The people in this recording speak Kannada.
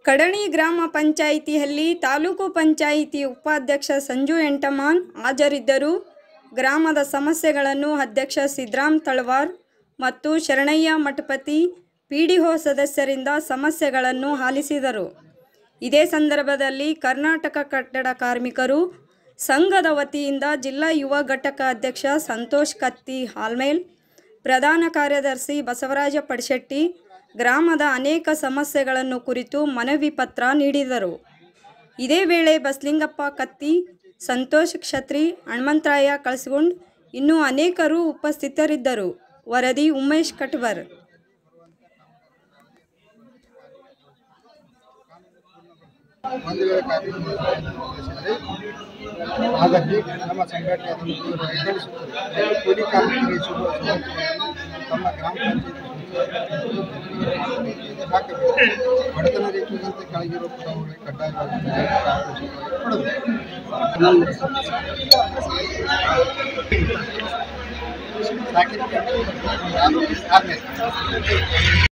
ಕಡಣಿ ಗ್ರಾಮ ಪಂಚಾಯಿತಿಯಲ್ಲಿ ತಾಲೂಕು ಪಂಚಾಯಿತಿ ಉಪಾಧ್ಯಕ್ಷ ಸಂಜು ಎಂಟಮಾನ್ ಹಾಜರಿದ್ದರು ಗ್ರಾಮದ ಸಮಸ್ಯೆಗಳನ್ನು ಅಧ್ಯಕ್ಷ ಸಿದ್ರಾಮ್ ತಳವಾರ್ ಮತ್ತು ಶರಣಯ್ಯ ಮಠಪತಿ ಪಿಡಿಒ ಸದಸ್ಯರಿಂದ ಸಮಸ್ಯೆಗಳನ್ನು ಆಲಿಸಿದರು ಇದೇ ಸಂದರ್ಭದಲ್ಲಿ ಕರ್ನಾಟಕ ಕಟ್ಟಡ ಕಾರ್ಮಿಕರು ಸಂಘದ ವತಿಯಿಂದ ಜಿಲ್ಲಾ ಯುವ ಘಟಕ ಅಧ್ಯಕ್ಷ ಸಂತೋಷ್ ಕತ್ತಿ ಹಾಲ್ಮೇಲ್ ಪ್ರಧಾನ ಕಾರ್ಯದರ್ಶಿ ಬಸವರಾಜ ಪಡಶೆಟ್ಟಿ ಗ್ರಾಮದ ಅನೇಕ ಸಮಸ್ಯೆಗಳನ್ನು ಕುರಿತು ಮನವಿ ಪತ್ರ ನೀಡಿದರು ಇದೇ ವೇಳೆ ಬಸಲಿಂಗಪ್ಪ ಕತ್ತಿ ಸಂತೋಷ್ ಕ್ಷತ್ರಿ ಹನುಮಂತರಾಯ ಕಳಸಗುಂಡ್ ಇನ್ನೂ ಅನೇಕರು ಉಪಸ್ಥಿತರಿದ್ದರು ವರದಿ ಉಮೇಶ್ ಕಟ್ವರ್ ಒಂದು ವೇಳೆ ಕಾರ್ಯಕ್ರಮ ನಡೆಸಿದರೆ ಹಾಗಾಗಿ ನಮ್ಮ ಸಂಘಟನೆ ಅದನ್ನು ತೀವ್ರ ಬೆಂಬಲಿಸುತ್ತದೆ ಕೂಲಿ ಕಾರ್ಮಿಕರಿಗೆ ಸಿಗುವ ಸವಲತ್ತುಗಳನ್ನು ತಮ್ಮ ಗ್ರಾಮ ಪಂಚಾಯತ್ ಹಾಕಬೇಕು ಬಡತನ ರೇಖೆಗಿಂತ ಕೆಳಗಿರುವ ಕುಟುಂಬಗಳಿಗೆ ಕಡ್ಡಾಯವಾಗಿ ಕೊಡಬೇಕು ಸಾಕಿನ ಆದ್ಮೇಲೆ